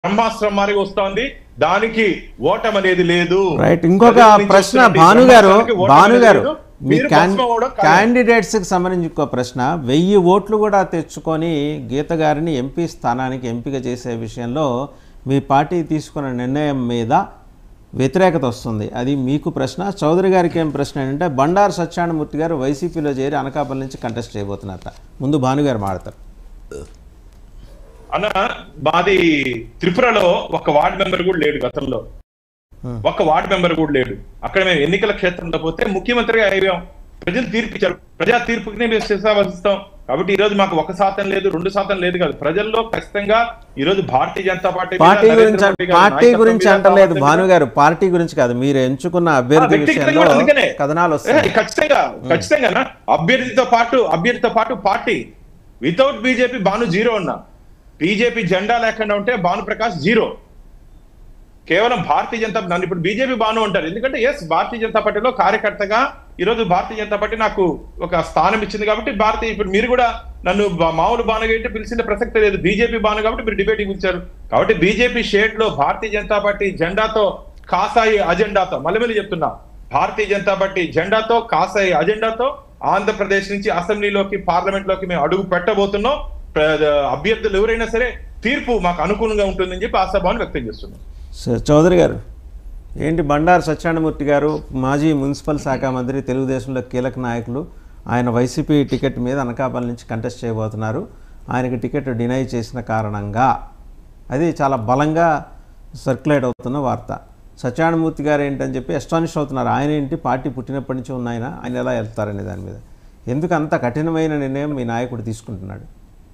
బ్రహ్మాస్త్రం మారి వస్తోంది దానికి ఓటం అనేది లేదు రైట్ ఇంకొక ప్రజల నుంచి ప్రశ్న వస్తున్నటువంటి భాను గారు బ్రహ్మాస్త్రానికి ఓటం భాను అనేది గారు లేదు. మీ మీరు క్యాన్ భస్మం అవడం ఖాయం. క్యాండిడేట్స్కి సంబంధించి ఇంకో ప్రశ్న వెయ్యి ఓట్లు కూడా తెచ్చుకొని గీత గారిని ఎంపీ స్థానానికి ఎంపిక చేసే విషయంలో మీ పార్టీ తీసుకున్న నిర్ణయం మీద వ్యతిరేకత వస్తుంది అది మీకు ప్రశ్న చౌదరి గారికి ఏం ప్రశ్న ఏంటంటే బండారు సత్యానమూర్తి గారు వైసీపీలో చేరి అనకాపల్లి నుంచి కంటెస్ట్ చేయబోతున్నారట ముందు భానుగారు మాడతారు అన్న మాది త్రిపురలో ఒక వార్డ్ మెంబర్ కూడా లేడు గతంలో ఒక్క వార్డ్ మెంబర్ కూడా లేడు అక్కడ మేము ఎన్నికల క్షేత్రంలో పోతే ముఖ్యమంత్రిగా అయ్యాం ప్రజలు తీర్పు ఇచ్చారు ప్రజా తీర్పుకి మేము శిస్తావహిస్తాం కాబట్టి ఈ రోజు మాకు ఒక శాతం లేదు రెండు శాతం లేదు కాదు ప్రజల్లో ఖచ్చితంగా ఈ రోజు భారతీయ జనతా పార్టీ మీద పార్టీ నరేంద్ర గురించి మోడీ గారి పార్టీ నాయకత్వం గురించి మీద అంటలేదు కావాల్సిన- భాను గారు పార్టీ గురించి కాదు మీరు ఎంచుకున్న ఆ, అభ్యర్థి వ్యక్తిగతంగా విషయంలో కూడా అందుకనే. కథనాలు ఏ, వస్తాయి ఖచ్చితంగా ఖచ్చితంగా అభ్యర్థితో పాటు అభ్యర్థితో పాటు పార్టీ వితౌట్ బీజేపీ బాను జీరో ఉన్నా బీజేపీ జెండా లేకుండా ఉంటే భాను ప్రకాష్ జీరో కేవలం భారతీయ జనతా నన్ను ఇప్పుడు బీజేపీ బాను ఉంటారు ఎందుకంటే ఎస్ భారతీయ జనతా పార్టీలో కార్యకర్తగా ఈ రోజు భారతీయ జనతా పార్టీ నాకు ఒక స్థానం ఇచ్చింది కాబట్టి భారతీయ ఇప్పుడు మీరు కూడా నన్ను బా- మామూలు బానుగా అయితే పిలిచిన ప్రసక్తి లేదు బీజేపీ బాను కాబట్టి మీరు డిబేట్ పిలిచారు కాబట్టి బీజేపీ షేడ్ లో భారతీయ జనతా పార్టీ జెండాతో కాసాయి అజెండాతో మళ్ళీ మళ్ళీ చెప్తున్నా భారతీయ జనతా పార్టీ జెండాతో కాసాయి అజెండాతో ఆంధ్రప్రదేశ్ నుంచి అసెంబ్లీలోకి పార్లమెంట్ లోకి మేము అడుగు పెట్టబోతున్నాం ప్ర- అభ్యర్థులు ఎవరైనా సరే తీర్పు మాకు అనుకూలంగా ఉంటుందని చెప్పి ఆశాభావం వ్యక్తం చేస్తున్నాం సరే, చౌదరి గారు ఏంటి బండారు సత్యనారాయణమూర్తి గారు మాజీ మున్సిపల్ శాఖ మంత్రి తెలుగుదేశంలో కీలక నాయకులు ఆయన వైసీపీ టికెట్ మీద అనకాపల్లి నుంచి కంటెస్ట్ చేయబోతున్నారు ఆయనకి టికెట్ డినై చేసిన కారణంగా అది చాలా బలంగా సర్క్యులేట్ అవుతున్న వార్త సత్యనారాయణమూర్తి గారు ఏంటని చెప్పి ఎస్టానిష్ అవుతున్నారు ఆయన ఏంటి పార్టీ పుట్టినప్పటి నుంచి ఉన్న ఆయన ఆయన ఎలా వెళ్తారనే దాని మీద ఎందుకు అంత కఠినమైన నిర్ణయం మీ నాయకుడు తీసుకుంటున్నాడు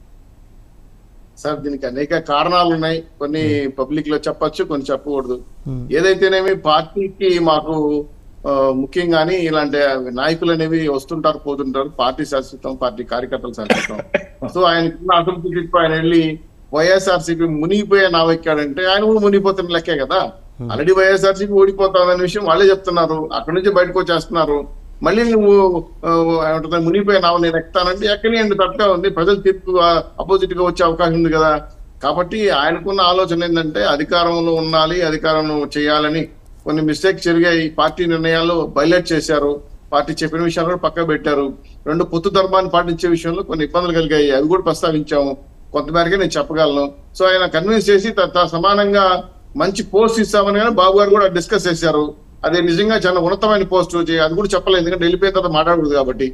సార్ దీనికి అనేక కారణాలు ఉన్నాయి కొన్ని పబ్లిక్ లో చెప్పొచ్చు కొన్ని చెప్పకూడదు ఏదైతేనేమి పార్టీకి మాకు ఆ, ముఖ్యంగాని ఇలాంటి నాయకులు అనేవి వస్తుంటారు పోతుంటారు పార్టీ శాశ్వతం పార్టీ కార్యకర్తలు శాశ్వతం సో ఆయనకున్న అసంతృప్తితో ఆయన వెళ్ళి వైఎస్ఆర్సీపీ మునిగిపోయే నావెక్కాడంటే ఆయన కూడా మునిగిపోతున్న లెక్కే కదా ఆల్రెడీ వైఎస్ఆర్సీపీ ఓడిపోతామనే విషయం వాళ్ళే చెప్తున్నారు అక్కడి నుంచి బయటకు వచ్చేస్తున్నారు మళ్ళీ నువ్వు ఆ, ఏమంటుంది మునిగిపోయే నావ నేను ఎక్కుతానంటే ఎక్కని తప్పే ఉంది ప్రజలు తీర్పు అపోజిట్ గా వచ్చే అవకాశం ఉంది కదా కాబట్టి ఆయనకున్న ఆలోచన ఏంటంటే అధికారంలో ఉండాలి అధికారం చేయాలని కొన్ని మిస్టేక్స్ జరిగాయి పార్టీ నిర్ణయాలు బైలైట్ చేశారు పార్టీ చెప్పిన విషయాలు కూడా పక్కకు పెట్టారు రెండు పొత్తు ధర్మాన్ని పాటించే విషయంలో కొన్ని ఇబ్బందులు కలిగాయి అవి కూడా ప్రస్తావించాము కొంతమేరకే నేను చెప్పగలను సో ఆయన కన్విన్స్ చేసి త- త- సమానంగా మంచి పోస్ట్ ఇస్తామని కానీ బాబు గారు కూడా డిస్కస్ చేశారు అది నిజంగా చాలా ఉన్నతమైన పోస్ట్ అది కూడా చెప్పలేదు ఎందుకంటే వెళ్ళిపోయిన తర్వాత మాట్లాడకూడదు కాబట్టి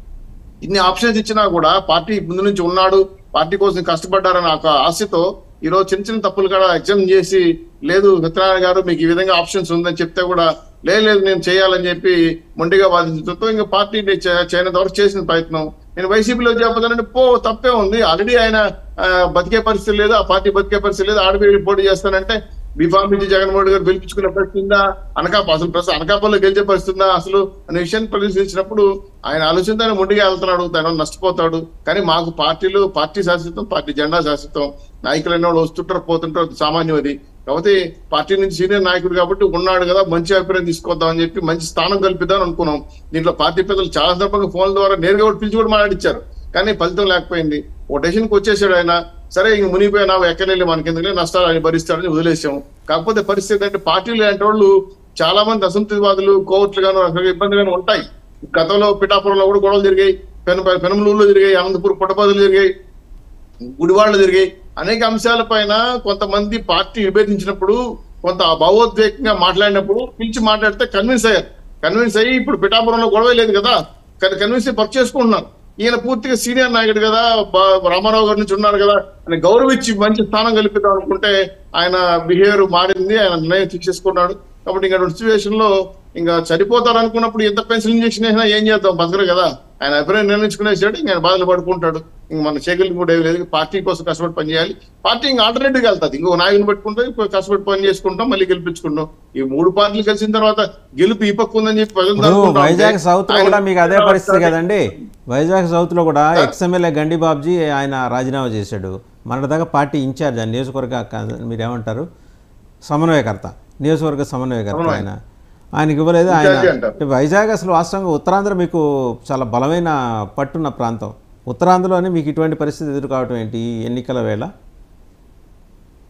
ఇన్ని ఆప్షన్స్ ఇచ్చినా కూడా పార్టీ ముందు నుంచి ఉన్నాడు పార్టీ కోసం కష్టపడ్డారని ఒక ఆశతో ఈ రోజు చిన్న చిన్న తప్పులు కూడా ఎగ్జామ్ చేసి లేదు సత్యనారాయణ గారు మీకు ఈ విధంగా ఆప్షన్స్ ఉందని చెప్తే కూడా లేదు లేదు నేను చేయాలని చెప్పి మొండిగా వాదించడంతో ఇంకా పార్టీ చేయనంత వరకు చేసిన ప్రయత్నం నేను వైసీపీలో చెప్పదంటే పో తప్పే ఉంది ఆల్రెడీ ఆయన ఆ, బతికే పరిస్థితి లేదు ఆ పార్టీ బతికే పరిస్థితి లేదు ఆడపిల్లలు పోటీ చేస్తానంటే బీఫామ్ నుంచి జగన్మోహన్ రెడ్డి గారు పిలిపించుకునే పరిస్థితి ఉందా అనకాప అసలు ప్రస్తుతం అనకాపల్లో గెలిచే పరిస్థితి ఉందా అసలు అనే విషయాన్ని పరిశీలించినప్పుడు ఆయన ఆలోచనతో ఆయన ముందుగా వెళ్తున్నాడు తన నష్టపోతాడు కానీ మాకు పార్టీలు పార్టీ శాశ్వతం పార్టీ జెండా శాశ్వతం నాయకులు అనే వాళ్ళు వస్తుంటారు పోతుంటారు అది సామాన్యం అది కాబట్టి పార్టీ నుంచి సీనియర్ నాయకుడు కాబట్టి ఉన్నాడు కదా మంచి అభిప్రాయం తీసుకొద్దాం అని చెప్పి మంచి స్థానం కల్పిద్దాం అనుకున్నాం దీంట్లో పార్టీ పెద్దలు చాలా సందర్భంగా ఫోన్ ద్వారా నేరుగా కూడా పిలిచి కూడా మాట్లాడిచ్చారు కానీ ఫలితం లేకపోయింది ఓ డెసిషన్కి వచ్చేసాడు ఆయన సరే ఇంక మునిగిపోయినా ఎక్కడెళ్ళి మనకి ఎందుకంటే నష్టాలు ఆయన భరిస్తాడని వదిలేసాం కాకపోతే పరిస్థితి అంటే పార్టీలు లాంటి వాళ్ళు చాలా మంది అసంతృప్తివాదులు కోర్టులు గాను రకరకాల ఇబ్బందులు ఉంటాయి గతంలో పిఠాపురంలో కూడా గొడవలు జరిగాయి పెన పెనమలూరులో జరిగాయి అనంతపురం పుట్టపదులు జరిగాయి గుడివాళ్ళు జరిగాయి అనేక అంశాల పైన కొంతమంది పార్టీ విభేదించినప్పుడు కొంత భావోద్వేగంగా మాట్లాడినప్పుడు పిలిచి మాట్లాడితే కన్విన్స్ అయ్యారు కన్విన్స్ అయ్యి ఇప్పుడు పిఠాపురంలో గొడవ లేదు కదా కానీ కన్విన్స్ అయ్యి వర్క్ చేసుకుంటున్నారు ఈయన పూర్తిగా సీనియర్ నాయకుడు కదా బా- రామారావు గారి నుంచి ఉన్నారు కదా అని గౌరవించి మంచి స్థానం కల్పిద్దాం అనుకుంటే ఆయన బిహేవియర్ మారింది ఆయన నిర్ణయం తీసేసుకున్నాడు కాబట్టి ఇంకా సిచ్యువేషన్ లో ఇంకా చనిపోతారు అనుకున్నప్పుడు ఎంత పెన్సిల్ ఇంజక్షన్ వేసినా ఏం చేద్దాం బతకరు కదా ఆయన అభిప్రాయం నిర్ణయించుకునేసాడు ఇంకా ఆయన బాధలు పడుకుంటాడు ఇంక మన చేయగలిగి కూడా ఏమీ లేదు పార్టీ కోసం కష్టపడి పని చేయాలి పార్టీ ఇంకా ఆల్టర్నేటివ్ వెళ్తాది ఇంకో నాయకుని పెట్టుకుంటాం ఇంకో కష్టపడి పని చేసుకుంటాం మళ్ళీ గెలిపించుకుంటాం ఈ మూడు పార్టీలు కలిసిన తర్వాత గెలుపు ఈ పక్క ఉందని చెప్పి ప్రజలు ఇప్పుడు అనుకుంటా ఉంటే వైజాగ్ సౌత్ లో ఆయన- కూడా మీకు అదే పరిస్థితి కదండి వైజాగ్ సౌత్ లో కూడా ఎక్స్ఎమ్మెల్యే గండి బాబ్జీ ఆయన రాజీనామా చేశాడు మొన్నటిదాకా పార్టీ ఇన్ఛార్జ్ ఆ నియోజకవర్గ క- మీరేమంటారు సమన్వయకర్త నియోజకవర్గ సమన్వయకర్త ఆయన ఆయనకి ఇవ్వలేదు ఆయన ఇన్ఛార్జి అంటారు. అంటే వైజాగ్ అసలు వాస్తవంగా ఉత్తరాంధ్ర మీకు చాలా బలమైన పట్టున్న ప్రాంతం ఉత్తరాంధ్రలోనే మీకు ఇటువంటి పరిస్థితి ఎదురు కావటం ఏంటి ఈ ఎన్నికల వేళ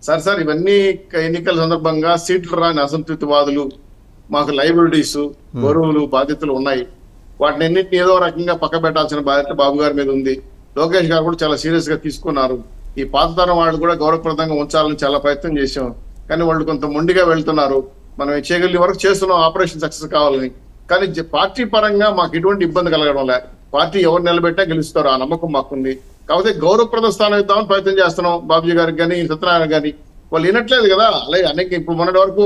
సార్ సార్ ఇవన్నీ ఎన్నికల సందర్భంగా సీట్లు రాని అసంతృప్తివాదులు మాకు లైబిలిటీస్ గౌరవులు బాధ్యతలు ఉన్నాయి వాటిని అన్నింటినీ ఏదో రకంగా పక్క పెట్టాల్సిన బాధ్యత బాబు గారి మీద ఉంది లోకేష్ గారు కూడా చాలా సీరియస్ గా తీసుకున్నారు ఈ పాత తరం వాళ్ళు కూడా గౌరవప్రదంగా ఉంచాలని చాలా ప్రయత్నం చేశాం కానీ వాళ్ళు కొంత మొండిగా వెళ్తున్నారు మనం చేయగలిగే వరకు చేస్తున్నాం ఆపరేషన్ సక్సెస్ కావాలని కానీ జ- పార్టీ పరంగా మాకు ఎటువంటి ఇబ్బంది కలగడం లే పార్టీ ఎవరు నిలబెట్టా గెలుస్తారు ఆ నమ్మకం మాకుంది కాకపోతే గౌరవప్రద స్థానం ఇద్దామని ప్రయత్నం చేస్తున్నాం బాబుజీ గారికి కానీ సత్యనారాయణ గాని వాళ్ళు వినట్లేదు కదా అలాగే అనేక ఇప్పుడు మొన్నటి వరకు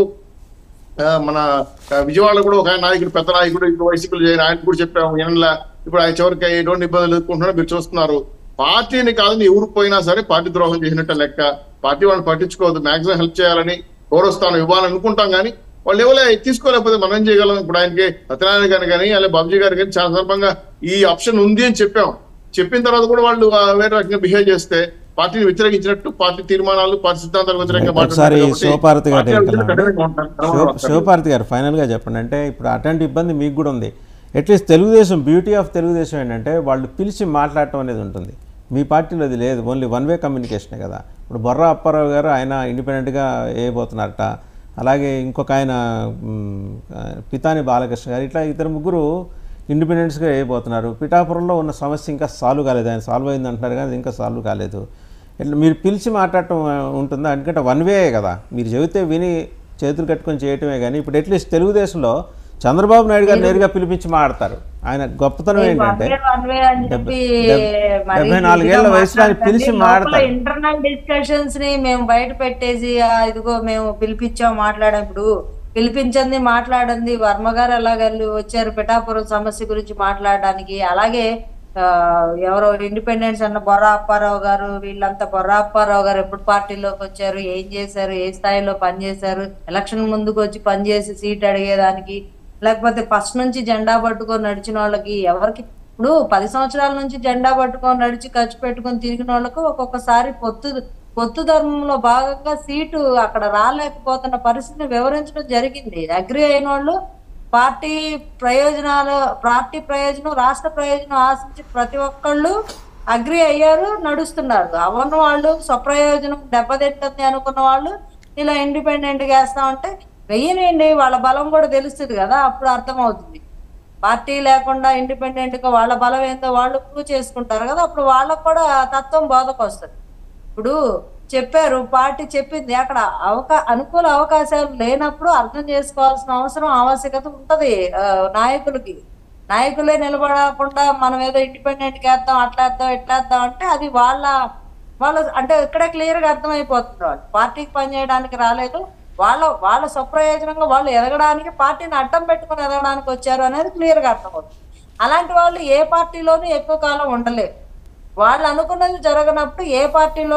ఆ, మన ఆ, విజయవాడలో కూడా ఒక ఆయన నాయకుడు పెద్ద నాయకుడు ఇప్పుడు వైసీపీలో చేరిన ఆయన కూడా చెప్పాము ఎనలా ఇప్పుడు ఆయన చివరికి ఎటువంటి ఇబ్బందులు ఎదుర్కొంటున్నారో మీరు చూస్తున్నారు పార్టీని కాదని ఎవరు పోయినా సరే పార్టీ ద్రోహం చేసినట్టు లెక్క పార్టీ వాళ్ళని పట్టించుకోవద్దు మాక్సిమం హెల్ప్ చేయాలని గౌరవస్థానం ఇవ్వాలని అనుకుంటాం కానీ వాళ్ళు ఎవరో తీసుకోలేకపోతే మనం ఏం చేయగలం ఇప్పుడు ఆయనకి సత్యనారాయణ గారు కానీ అలాగే బాబుజీ గారు కానీ చాలా సందర్భంగా ఈ ఆప్షన్ ఉంది అని చెప్పాం చెప్పిన తర్వాత కూడా వాళ్ళు ఆ, వేరే రకంగా బిహేవ్ చేస్తే పార్టీని వ్యతిరేకించినట్టు పార్టీ తీర్మానాలు పార్టీ సిద్ధాంతాలకు వ్యతిరేకంగా ఒకసారి మాట్లాడుతున్నారు కాబట్టి శివపార్వతి గారి పార్టీ దగ్గరికి అభివృద్ధి వెళ్ళండి. కఠినంగా ఉంటారు. శివ శివపార్వతి గారు ఫైనల్గా చెప్పండి అంటే ఇప్పుడు అటువంటి ఇబ్బంది మీకు కూడా ఉంది at least Telugu Desam beauty of Telugu Desam ఏంటంటే వాళ్ళు పిలిచి మాట్లాడటం అనేది ఉంటుంది మీ పార్టీలో అది లేదు ఓన్లీ వన్ వే కమ్యూనికేషనే కదా ఇప్పుడు బొర్రా అప్పారావు గారు ఆయన ఇండిపెండెంట్గా వేయబోతున్నారట అలాగే ఇంకొక ఆయన మ్, ఆ, పితాని బాలకృష్ణ గారు ఇట్లా ఇద్దరు ముగ్గురు ఇండిపెండెంట్స్గా వేయబోతున్నారు పిఠాపురంలో ఉన్న సమస్య ఇంకా సాల్వ్ కాలేదు ఆయన సాల్వ్ అయింది అంటున్నారు కానీ అది ఇంకా సాల్వ్ కాలేదు ఇట్లా మీరు పిలిచి మాట్లాడటం ఆ, ఉంటుందా ఎందుకంటే వన్ వే కదా మీరు చెబితే విని చేతులు కట్టుకొని చేయటమే కానీ ఇప్పుడు అట్లీస్ట్ తెలుగుదేశంలో చంద్రబాబు నాయుడు గారు నేరుగా పిలిపించి మాట్లాడతారు ఆయన గొప్పతనం ఏంటంటే డెబ్బై- డెబ్బై- డెబ్బై నాలుగేళ్ల వయసులో ఆయన పిలిచి మాట్లాడతారు ఇంటర్నల్ డిస్కషన్స్ ని మేము బయట పెట్టేసి "ఆ, ఇదిగో మేము పిలిపించాం మాట్లాడాం ఇప్పుడు పిలిపించింది మాట్లాడింది వర్మ గారు ఎలాగెళ్ళి వచ్చారు పిఠాపురం సమస్య గురించి మాట్లాడడానికి అలాగే ఆ, ఎవరో ఇండిపెండెన్స్ అన్న బొర్రా అప్పారావు గారు వీళ్ళంతా బొర్రా అప్పారావు గారు ఎప్పుడు పార్టీలోకి వచ్చారు ఏం చేశారు ఏ స్థాయిలో పనిచేశారు ఎలక్షన్ ముందుకు వచ్చి పనిచేసి సీట్ అడిగేదానికి లేకపోతే ఫస్ట్ నుంచి జెండా పట్టుకొని నడిచిన వాళ్ళకి ఎవరికి ఇప్పుడు పది సంవత్సరాల నుంచి జెండా పట్టుకొని నడిచి ఖర్చు పెట్టుకొని తిరిగిన వాళ్ళకు ఒక్కొక్కసారి పొత్తు పొత్తు ధర్మంలో భాగంగా సీటు అక్కడ రాలేకపోతున్న పరిస్థితిని వివరించడం జరిగింది అగ్రి అయిన వాళ్ళు పార్టీ ప్రయోజనాలు పార్టీ ప్రయోజనం రాష్ట్ర ప్రయోజనం ఆశించి ప్రతి ఒక్కళ్ళు అగ్రి అయ్యారు నడుస్తున్నారు అవన్న వాళ్ళు స్వప్రయోజనం దెబ్బతింటుంది అనుకున్న వాళ్ళు ఇలా ఇండిపెండెంట్ గా వేస్తా ఉంటే వెయ్యనండి వాళ్ళ బలం కూడా తెలుస్తుంది కదా అప్పుడు అర్థమవుతుంది పార్టీ లేకుండా ఇండిపెండెంట్ గా వాళ్ళ బలం ఏందో వాళ్ళు ప్రూవ్ చేసుకుంటారు కదా అప్పుడు వాళ్ళకు కూడా ఆ తత్వం బోధకు వస్తుంది ఇప్పుడు చెప్పారు పార్టీ చెప్పింది అక్కడ అవకా అనుకూల అవకాశాలు లేనప్పుడు అర్థం చేసుకోవాల్సిన అవసరం ఆవశ్యకత ఉంటది ఆ, నాయకులకి నాయకులే నిలబడకుండా మనం ఏదో ఇండిపెండెంట్ గా వేద్దాం అట్లా వేద్దాం ఇట్లా వేద్దాం అంటే అది వాళ్ళ వాళ్ళ అంటే ఇక్కడే క్లియర్ గా అర్థమైపోతుంది వాళ్ళు పార్టీకి పనిచేయడానికి రాలేదు వాళ్ళ వాళ్ళ స్వప్రయోజనంగా వాళ్ళు ఎదగడానికి పార్టీని అడ్డం పెట్టుకుని ఎదగడానికి వచ్చారు అనేది క్లియర్ గా అర్థమవుతుంది అలాంటి వాళ్ళు ఏ పార్టీలోనూ ఎక్కువ కాలం ఉండలేరు వాళ్ళు అనుకున్నది జరగనప్పుడు ఏ పార్టీలో